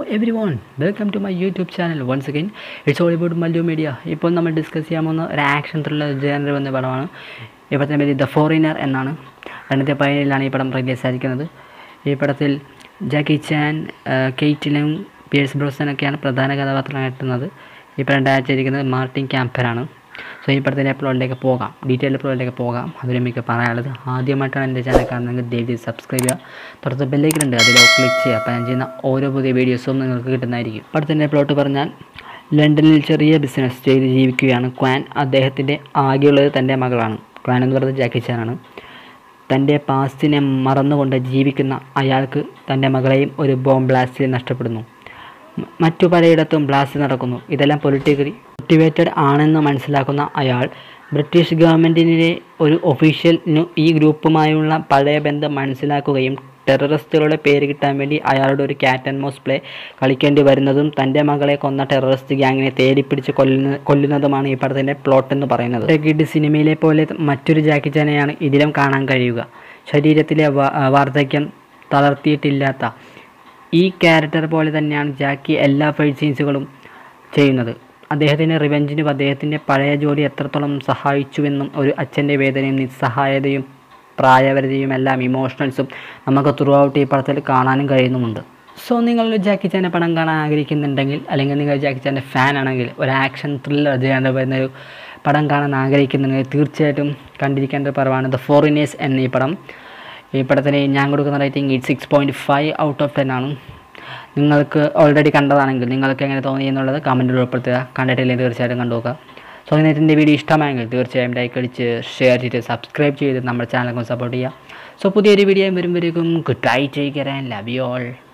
every everyone welcome to my YouTube channel once again it's all about Mallu media ഇപ്പോൾ നമ്മൾ discuss ചെയ്യാൻ പോകുന്ന ഒരു ആക്ഷൻ ത്രില്ലർ ജേനർ എന്ന പടമാണ് ഈ പടത്തിൻ്റെ പേര് ദ ഫോറിനർ എന്നാണ് രണ്ടായിരത്തി പതിനേഴിലാണ് ഈ പടം റിലീസ് ആയിരിക്കുന്നത് ഈ പടത്തിൽ ജാക്കി ചാൻ കെയ്റ്റിലും പിയേഴ്സ് ബ്രോസനൊക്കെയാണ് പ്രധാന കഥാപാത്രമായിട്ടുള്ളത് ഈ പടം ഡയറക്റ്റ് ചെയ്തിരിക്കുന്നത് മാർട്ടിൻ ക്യാമ്പറാണ് സോ ഈ പടത്തിൻ്റെ പ്ലോട്ടിലേക്ക് പോകാം ഡീറ്റെയിൽ പ്ലോട്ടിലേക്ക് പോകാം അതിന് എനിക്ക് പറയാനുള്ളത് ആദ്യമായിട്ടാണ് എൻ്റെ ചാനൽ കാണുന്നതെങ്കിൽ ദയവ് സബ്സ്ക്രൈബ് ചെയ്യുക തുടർന്ന് ബെല്ലൈക്കനുണ്ട് അതിൽ ക്ലിക്ക് ചെയ്യുക അപ്പോൾ ഞാൻ ചെയ്യുന്ന ഓരോ പുതിയ വീഡിയോസും നിങ്ങൾക്ക് കിട്ടുന്നതായിരിക്കും പടത്തിൻ്റെ പ്ലോട്ട് പറഞ്ഞാൽ ലണ്ടനിൽ ചെറിയ ബിസിനസ് ചെയ്ത് ജീവിക്കുകയാണ് ക്വാൻ അദ്ദേഹത്തിൻ്റെ ആകെയുള്ളത് തൻ്റെ മകളാണ് ക്വാൻ എന്ന് പറയുന്നത് ജാക്കി ചാനാണ് തൻ്റെ പാസ്റ്റിനെ മറന്നുകൊണ്ട് ജീവിക്കുന്ന അയാൾക്ക് തൻ്റെ മകളെയും ഒരു ബോംബ് ബ്ലാസ്റ്റിൽ നഷ്ടപ്പെടുന്നു മ- മറ്റു പലയിടത്തും ബ്ലാസ്റ്റ് നടക്കുന്നു ഇതെല്ലാം പൊളിറ്റിക്കലി മോട്ടിവേറ്റഡ് ആണെന്ന് മനസ്സിലാക്കുന്ന അയാൾ ബ്രിട്ടീഷ് ഗവൺമെൻറ്റിൻ്റെ ഒരു ഒഫീഷ്യലിനു ഈ ഗ്രൂപ്പുമായുള്ള പഴയ ബന്ധം മനസ്സിലാക്കുകയും ടെററിസ്റ്റുകളുടെ പേര് കിട്ടാൻ വേണ്ടി അയാളുടെ ഒരു ക്യാറ്റ് ആൻഡ് മൗസ് പ്ലേ കളിക്കേണ്ടി വരുന്നതും തൻ്റെ മകളെ കൊന്ന ടെററിസ്റ്റ് ഗ്യാങ്ങിനെ തേടിപ്പിടിച്ച് കൊല്ലുന്ന കൊല്ലുന്നതുമാണ് ഈ പടത്തിൻ്റെ പ്ലോട്ട് എന്ന് പറയുന്നത് കിഡ് സിനിമയിലെ പോലെ മറ്റൊരു ജാക്കി ചാനെയാണ് ഇതിലും കാണാൻ കഴിയുക ശരീരത്തിലെ വ- വാർദ്ധക്യം തളർത്തിയിട്ടില്ലാത്ത ഈ ക്യാരക്ടർ പോലെ തന്നെയാണ് ജാക്കി എല്ലാ ഫൈറ്റ് സീൻസുകളും ചെയ്യുന്നത് അദ്ദേഹത്തിൻ്റെ റിവെഞ്ചിനും അദ്ദേഹത്തിൻ്റെ പഴയ ജോലി എത്രത്തോളം സഹായിച്ചുവെന്നും ഒരു അച്ഛൻ്റെ വേദനയും നിസ്സഹായതയും പ്രായവരതയും എല്ലാം ഇമോഷണൽസും നമുക്ക് ത്രൂ ഔട്ട് ഈ പടത്തിൽ കാണാനും കഴിയുന്നുമുണ്ട് സോ നിങ്ങൾ ജാക്കി ചാൻ്റെ പടം കാണാൻ ആഗ്രഹിക്കുന്നുണ്ടെങ്കിൽ അല്ലെങ്കിൽ നിങ്ങൾ ജാക്കി ചാൻ്റെ ഫാൻ ആണെങ്കിൽ ഒരു ആക്ഷൻ ത്രില്ലർ ചെയ്യാണ്ട് വരുന്ന ഒരു പടം കാണാൻ ആഗ്രഹിക്കുന്നുണ്ടെങ്കിൽ തീർച്ചയായിട്ടും കണ്ടിരിക്കേണ്ട ഒരു പടമാണ് ദ ഫോറിനേഴ്സ് എന്ന ഈ പടം ഈ പടത്തിന് ഞാൻ കൊടുക്കുന്ന rating eight six point five out of ten ആണ് നിങ്ങൾക്ക് ഓൾറെഡി കണ്ടതാണെങ്കിൽ നിങ്ങൾക്ക് എങ്ങനെ തോന്നി എന്നുള്ളത് കമൻറ്റിൽ ഉൾപ്പെടുത്തുക കണ്ടിട്ടില്ലെങ്കിൽ തീർച്ചയായിട്ടും കണ്ടുനോക്കുക സോ ഇതിൻ്റെ വീഡിയോ ഇഷ്ടമായെങ്കിൽ തീർച്ചയായും ലൈക്ക് അടിച്ച് ഷെയർ ചെയ്ത് സബ്സ്ക്രൈബ് ചെയ്ത് നമ്മുടെ ചാനൽ സപ്പോർട്ട് ചെയ്യുക സോ പുതിയൊരു വീഡിയോ വരുമ്പോഴേക്കും good bye take care and love you all